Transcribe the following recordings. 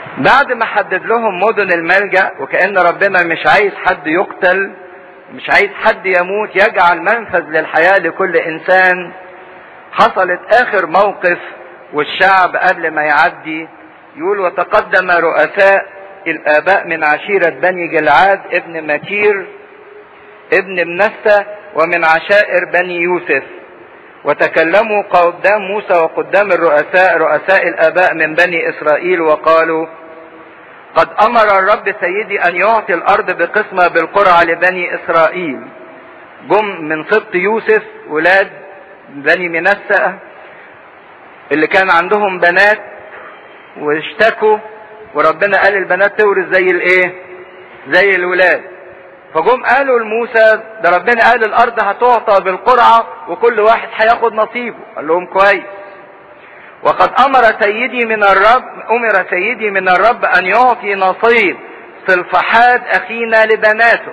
بعد ما حدد لهم مدن الملجأ وكأن ربنا مش عايز حد يقتل مش عايز حد يموت يجعل منفذ للحياة لكل إنسان حصلت آخر موقف والشعب قبل ما يعدي يقول وتقدم رؤساء الآباء من عشيرة بني جلعاد ابن مكير ابن منسى ومن عشائر بني يوسف وتكلموا قدام موسى وقدام الرؤساء رؤساء الآباء من بني إسرائيل وقالوا قد أمر الرب سيدي أن يعطي الأرض بقسمة بالقرعة لبني إسرائيل جم من سبط يوسف ولاد بني منسى اللي كان عندهم بنات واشتكوا وربنا قال البنات تورث زي الايه زي الولاد فجم قالوا لموسى ده ربنا قال الارض هتعطى بالقرعه وكل واحد هياخد نصيبه قال لهم كويس وقد امر سيدي من الرب امر سيدي من الرب ان يعطي نصيب صلفحاد اخينا لبناته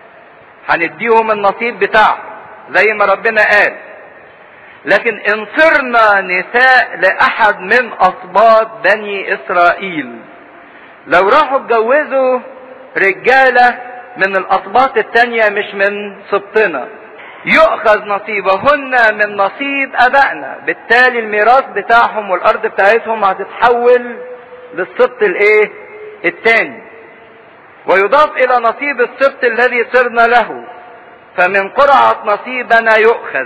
هنديهم النصيب بتاعهم زي ما ربنا قال لكن ان صرنا نساء لاحد من اسباط بني اسرائيل لو راحوا اتجوزوا رجاله من الاسباط التانية مش من سبطنا يؤخذ نصيبهن من نصيب ابائنا بالتالي الميراث بتاعهم والارض بتاعتهم هتتحول للسبط الايه التاني ويضاف الى نصيب السبط الذي صرنا له فمن قرعة نصيبنا يؤخذ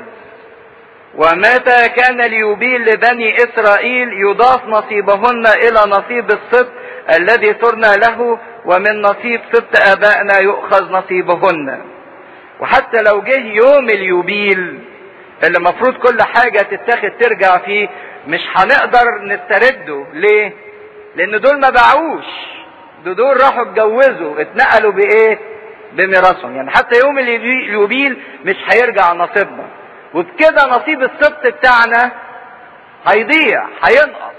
ومتى كان ليبيل لبني اسرائيل يضاف نصيبهن الى نصيب السبط الذي صرنا له ومن نصيب سبط ابائنا يؤخذ نصيبهن وحتى لو جه يوم اليوبيل اللي المفروض كل حاجة تتاخد ترجع فيه مش هنقدر نسترده ليه لان دول ما باعوش دول, دول راحوا اتجوزوا اتنقلوا بايه بميراثهم يعني حتى يوم اليوبيل مش هيرجع نصيبنا وبكده نصيب السبط بتاعنا هيضيع هينقص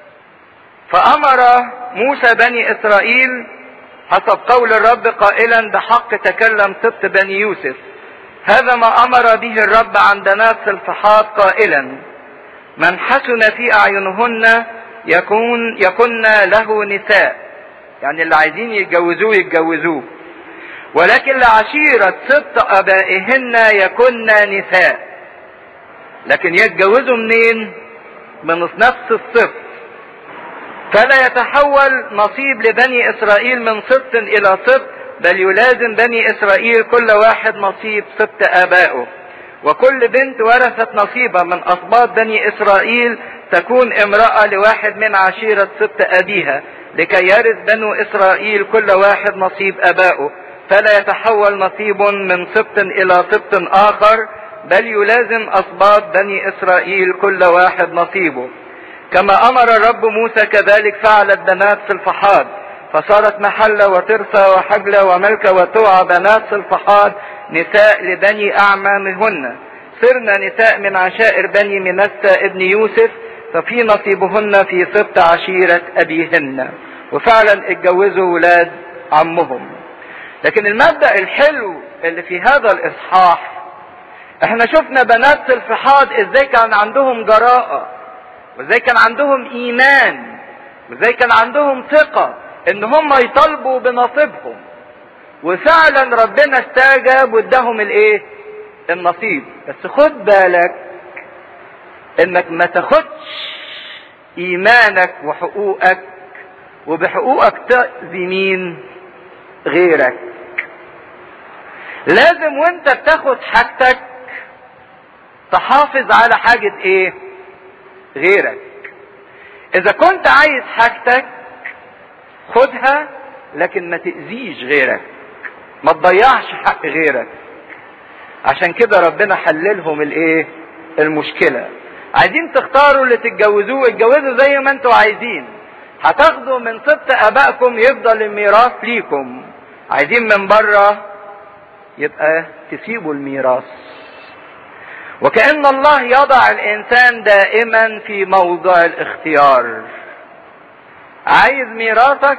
فامر موسى بني اسرائيل حسب قول الرب قائلا بحق تكلم سبط بني يوسف هذا ما امر به الرب عن بنات سلفحات قائلا من حسن في اعينهن يكون يكن له نساء يعني اللي عايزين يتجوزوه يتجوزوه ولكن لعشيرة سبط ابائهن يكن نساء لكن يتجوزوا منين من نفس السبط فلا يتحول نصيب لبني اسرائيل من سبط الى سبط بل يلازم بني اسرائيل كل واحد نصيب سبط ابائه وكل بنت ورثت نصيبها من اسباط بني اسرائيل تكون امرأة لواحد من عشيرة سبط ابيها لكي يرث بنو اسرائيل كل واحد نصيب ابائه فلا يتحول نصيب من سبط الى سبط اخر بل يلازم اسباط بني اسرائيل كل واحد نصيبه كما امر الرب موسى كذلك فعلت بنات سلفحاد فصارت محلة وترسى وحجلة وملكة وتوعى بنات سلفحاد نساء لبني اعمامهن صرنا نساء من عشائر بني منسى ابن يوسف ففي نصيبهن في سبط عشيرة ابيهن وفعلا اتجوزوا ولاد عمهم لكن المبدأ الحلو اللي في هذا الاصحاح احنا شفنا بنات سلفحاد ازاي كان عندهم جراءة وازاي كان عندهم ايمان وازاي كان عندهم ثقة ان هم يطالبوا بنصيبهم وفعلا ربنا استجاب واداهم الايه النصيب بس خد بالك انك ما تاخدش ايمانك وحقوقك وبحقوقك تأذي مين غيرك لازم وانت بتاخد حاجتك تحافظ على حاجة ايه غيرك اذا كنت عايز حاجتك خدها لكن ما تأذيش غيرك ما تضيعش حق غيرك عشان كده ربنا حللهم الايه المشكلة عايزين تختاروا اللي تتجوزوه اتجوزوا زي ما انتوا عايزين هتاخدوا من سبط ابائكم يفضل الميراث ليكم عايزين من بره يبقى تسيبوا الميراث وكأن الله يضع الإنسان دائما في موضع الاختيار عايز ميراثك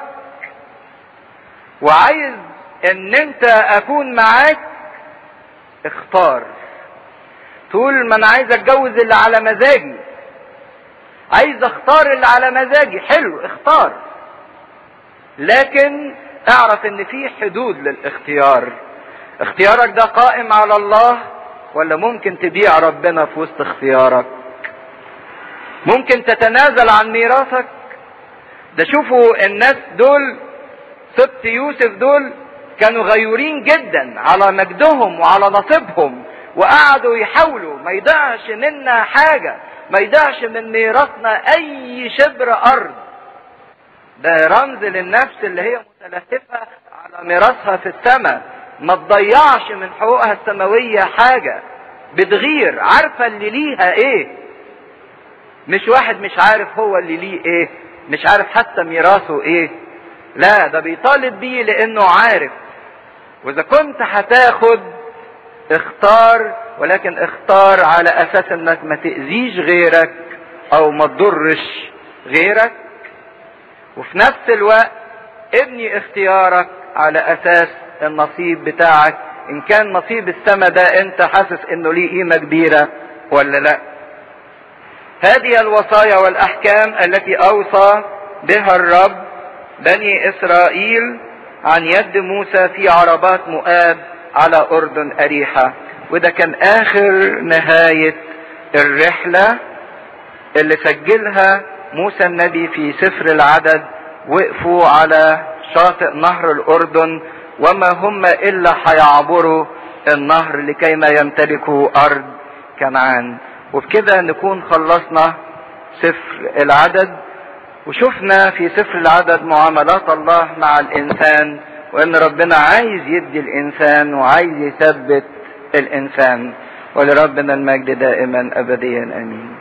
وعايز ان انت اكون معاك اختار تقول ما انا عايز اتجوز اللي على مزاجي عايز اختار اللي على مزاجي حلو اختار لكن اعرف ان في حدود للاختيار اختيارك ده قائم على الله ولا ممكن تبيع ربنا في وسط اختيارك ممكن تتنازل عن ميراثك ده شوفوا الناس دول سبط يوسف دول كانوا غيورين جدا على مجدهم وعلى نصيبهم وقعدوا يحاولوا ما يضيعش منا حاجة ما يضيعش من ميراثنا اي شبر ارض ده رمز للنفس اللي هي متلهفة على ميراثها في السماء ما تضيعش من حقوقها السماوية حاجة بتغير عارفة اللي ليها ايه مش واحد مش عارف هو اللي ليه ايه مش عارف حتى ميراثه ايه لا ده بيطالب بيه لانه عارف واذا كنت هتاخد اختار ولكن اختار على اساس انك ما تأذيش غيرك او ما تضرش غيرك وفي نفس الوقت ابني اختيارك على اساس النصيب بتاعك ان كان نصيب السما ده انت حاسس انه ليه قيمة كبيرة ولا لا هذه الوصايا والاحكام التي اوصى بها الرب بني اسرائيل عن يد موسى في عربات مؤاب على اردن اريحة وده كان اخر نهاية الرحلة اللي سجلها موسى النبي في سفر العدد وقفوا على شاطئ نهر الاردن وما هم الا هيعبروا النهر لكي ما يمتلكوا ارض كنعان وبكده نكون خلصنا سفر العدد وشفنا في سفر العدد معاملات الله مع الانسان وان ربنا عايز يدي الانسان وعايز يثبت الانسان ولربنا المجد دائما ابديا امين